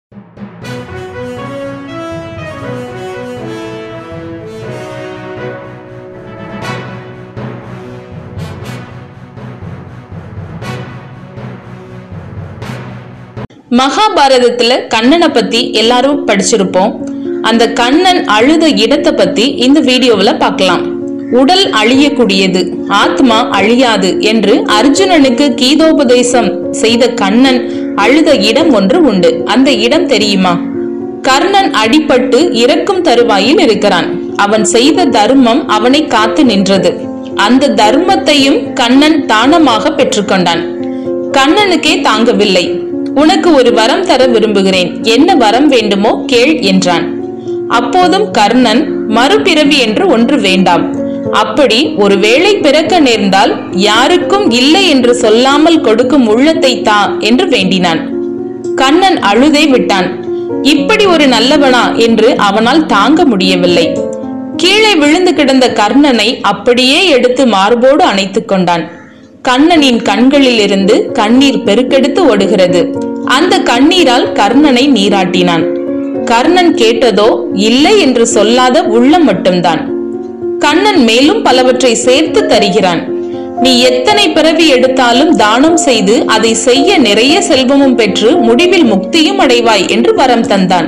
மகாபாரதத்துல கண்ணனை பத்தி எல்லாரும் படிச்சிருப்போம் அந்த கண்ணன் அழுத இடத்தை பத்தி இந்த வீடியோவுல பார்க்கலாம் உடல் அழியக்கூடியது ஆத்மா அழியாது என்று அர்ஜுனனுக்கு கீதோபதேசம் செய்த கண்ணன் அழுத இடம் ஒன்று உண்டு அந்த இடம் தெரியுமா கர்ணன் அடிபட்டு இறக்கும் தருவாயில் இருக்கிறான் அவன் செய்த தர்மம் அவனை காத்து நின்றது அந்த தர்மத்தையும் கண்ணன் தானமாக பெற்றுக்கொண்டான் கண்ணனுக்கே தாங்கவில்லை உனக்கு ஒரு வரம் தர விரும்புகிறேன் என்ன வரம் வேண்டுமோ கேள் என்றான் அப்போதும் கர்ணன் மறுபிறவி என்று ஒன்று வேண்டாம் அப்படி ஒருவேளை பிறக்க நேர்ந்தால் யாருக்கும் இல்லை என்று சொல்லாமல் கொடுக்கும் உள்ளத்தை தா என்று வேண்டினான் கண்ணன் அழுதே விட்டான் இப்படி ஒரு நல்லவனா என்று அவனால் தாங்க முடியவில்லை கீழே விழுந்து கிடந்த கர்ணனை அப்படியே எடுத்து மார்போடு அணைத்துக் கொண்டான் கண்ணனின் கண்களில் இருந்து கண்ணீர் பெருக்கெடுத்து ஓடுகிறது அந்த கண்ணீரால் கர்ணனை நீராட்டினான் கர்ணன் கேட்டதோ இல்லை என்று சொல்லாத உள்ளம் மட்டும்தான் கண்ணன் மேலும் பலவற்றை சேர்த்து தருகிறான் நீ எத்தனை பிறவி எடுத்தாலும் தானம் செய்து அதை செய்ய நிறைய செல்வமும் பெற்று முடிவில் முக்தியும் அடைவாய் என்று வரம் தந்தான்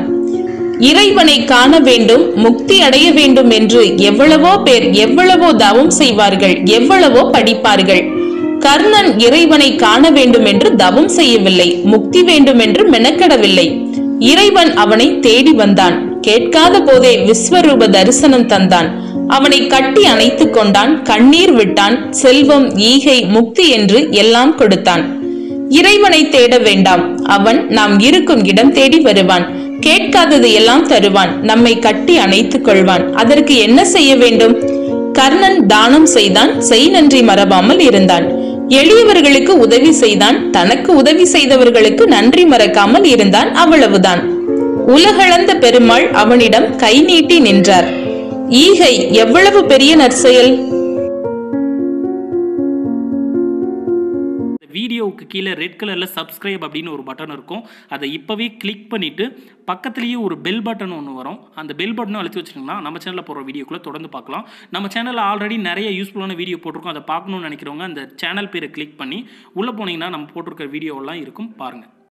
இறைவனை காண வேண்டும் முக்தி அடைய வேண்டும் என்று எவ்வளவோ பேர் எவ்வளவோ தவம் செய்வார்கள் எவ்வளவோ படிப்பார்கள் கர்ணன் இறைவனை காண வேண்டும் என்று தவம் செய்யவில்லை முக்தி வேண்டும் என்று மெனக்கெடவில்லை இறைவன் அவனை தேடி வந்தான் கேட்காத போதே விஸ்வரூப தரிசனம் தந்தான் அவனை கட்டி அணைத்துக் கொண்டான் கண்ணீர் விட்டான் செல்வம் ஈகை முக்தி என்று எல்லாம் கொடுத்தான் இறைவனை தேட வேண்டாம் அவன் நாம் இருக்கும் இடம் தேடி வருவான் கேட்காதது எல்லாம் தருவான் நம்மை கட்டி அணைத்துக் கொள்வான் அதற்கு என்ன செய்ய வேண்டும் கர்ணன் தானம் செய்தான் செய் நன்றி மறவாமல் இருந்தான் எளியவர்களுக்கு உதவி செய்தான் தனக்கு உதவி செய்தவர்களுக்கு நன்றி மறக்காமல் இருந்தான் அவ்வளவுதான் உலகளந்த பெருமாள் அவனிடம் கை நீட்டி நின்றார் ஈகை எவ்வளவு பெரிய நற்செயல் இந்த வீடியோவுக்கு கீழே ரெட் கலரில் சப்ஸ்கிரைப் அப்படின்னு ஒரு பட்டன் இருக்கும் அதை இப்போவே கிளிக் பண்ணிவிட்டு பக்கத்துலேயே ஒரு பெல் பட்டன் ஒன்று வரும் அந்த பெல் பட்டனும் அழுத்தி வச்சிட்டிங்கன்னா நம்ம சேனலில் போகிற வீடியோக்குள்ளே தொடர்ந்து பார்க்கலாம் நம்ம சேனலில் ஆல்ரெடி நிறைய யூஸ்ஃபுல்லான வீடியோ போட்டிருக்கோம் அதை பார்க்கணும்னு நினைக்கிறவங்க அந்த சேனல் பேரை கிளிக் பண்ணி உள்ளே போனீங்கன்னா நம்ம போட்டிருக்க வீடியோவெல்லாம் இருக்கும் பாருங்கள்